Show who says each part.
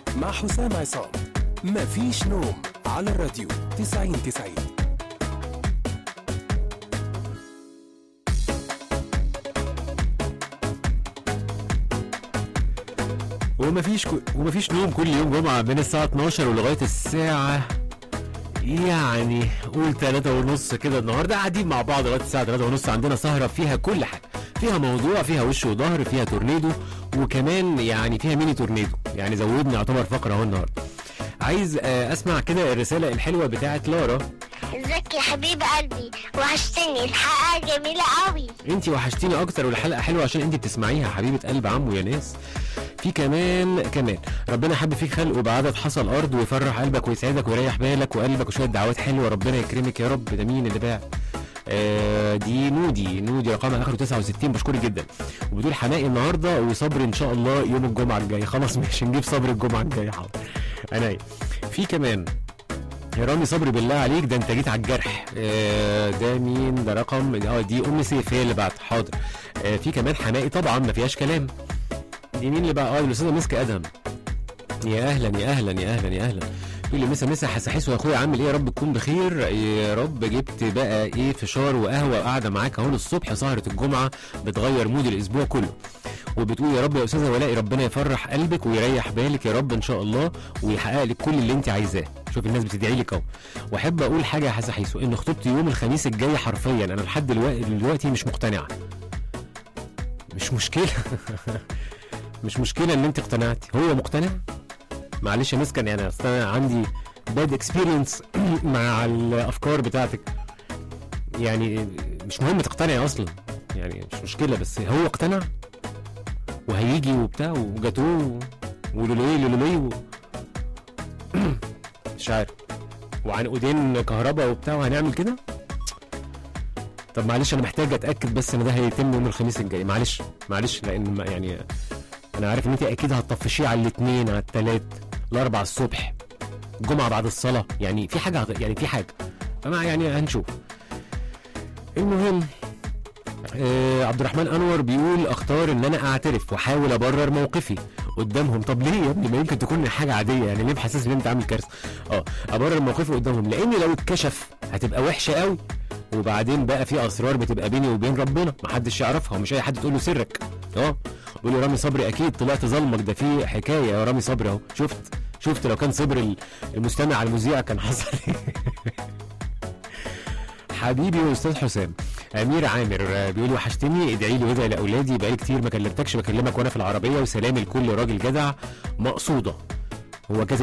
Speaker 1: مع حسام عصام مفيش نوم على الراديو 90 90
Speaker 2: ومفيش كو... ومفيش نوم كل يوم جمعة من الساعة 12 ولغاية الساعة يعني قول تلاتة ونص كده النهاردة قاعدين مع بعض لغاية الساعة تلاتة ونص عندنا سهرة فيها كل حاجة فيها موضوع فيها وش وظهر فيها تورنيدو وكمان يعني فيها ميني تورنيدو يعني زودني يعتبر فقرة اهو النهاردة عايز آه، اسمع كده الرسالة الحلوة بتاعت لارا
Speaker 3: ازيك يا حبيب قلبي وحشتني الحلقة جميلة قوي
Speaker 2: انت وحشتيني اكتر والحلقه حلوه عشان انت بتسمعيها حبيبه قلب عمو يا ناس في كمان كمان ربنا حب فيك خلقه بعدد حصل ارض ويفرح قلبك ويسعدك ويريح بالك وقلبك وشويه دعوات حلوه ربنا يكرمك يا رب ده مين اللي باع آه دي نودي نودي رقمها اخره 69 بشكرك جدا وبتقول حماقي النهارده وصبري ان شاء الله يوم الجمعه الجاي خلاص ماشي نجيب صبري الجمعه الجايه حاضر انا في كمان يا رامي صبري بالله عليك ده انت جيت على الجرح آه ده مين ده رقم اه دي ام سيف هي اللي بعت حاضر آه في كمان حمائي طبعا ما فيهاش كلام دي مين اللي بقى اه الاستاذه مسكه ادهم يا اهلا يا اهلا يا اهلا يا اهلا يقول لي مسا مسا حسحس واخويا عامل ايه يا رب تكون بخير يا رب جبت بقى ايه فشار وقهوه وقاعده معاك اهو الصبح سهره الجمعه بتغير مود الاسبوع كله وبتقول يا رب يا استاذه ولاء ربنا يفرح قلبك ويريح بالك يا رب ان شاء الله ويحقق لك كل اللي انت عايزاه شوف الناس بتدعي لك اهو واحب اقول حاجه يا حسن حيسو ان خطوبتي يوم الخميس الجاي حرفيا انا لحد دلوقتي دلوقتي مش مقتنعه مش مشكله مش مشكله ان انت اقتنعتي هو مقتنع معلش يا مسكن يعني اصل انا عندي باد اكسبيرينس مع الافكار بتاعتك يعني مش مهم تقتنعي اصلا يعني مش مشكله بس هو اقتنع وهيجي وبتاع وجاتوه ولولوي لولوي و... مش عارف وعنقودين كهرباء وبتاع وهنعمل كده طب معلش انا محتاج اتاكد بس ان ده هيتم يوم الخميس الجاي معلش معلش لان ما- يعني انا عارف ان انت اكيد هتطفشيه على الاثنين على الثلاث الاربع الصبح الجمعه بعد الصلاه يعني في حاجه هت- يعني في حاجه فما يعني هنشوف المهم آه عبد الرحمن انور بيقول اختار ان انا اعترف واحاول ابرر موقفي قدامهم طب ليه يا ابني ما يمكن تكون حاجه عاديه يعني ليه محسس ان انت عامل كارثه اه ابرر موقفي قدامهم لان لو اتكشف هتبقى وحشه قوي وبعدين بقى في اسرار بتبقى بيني وبين ربنا محدش يعرفها ومش اي حد تقول له سرك اه بيقول لي رامي صبري اكيد طلعت ظلمك ده في حكايه يا رامي صبري اهو شفت شفت لو كان صبري المستمع على المذيع كان حصل ايه حبيبي واستاذ حسام امير عامر آه، بيقول وحشتني ادعي لي وادعي لاولادي بقالي كتير ما كلمتكش بكلمك وانا في العربيه وسلامي لكل راجل جدع مقصوده هو كذا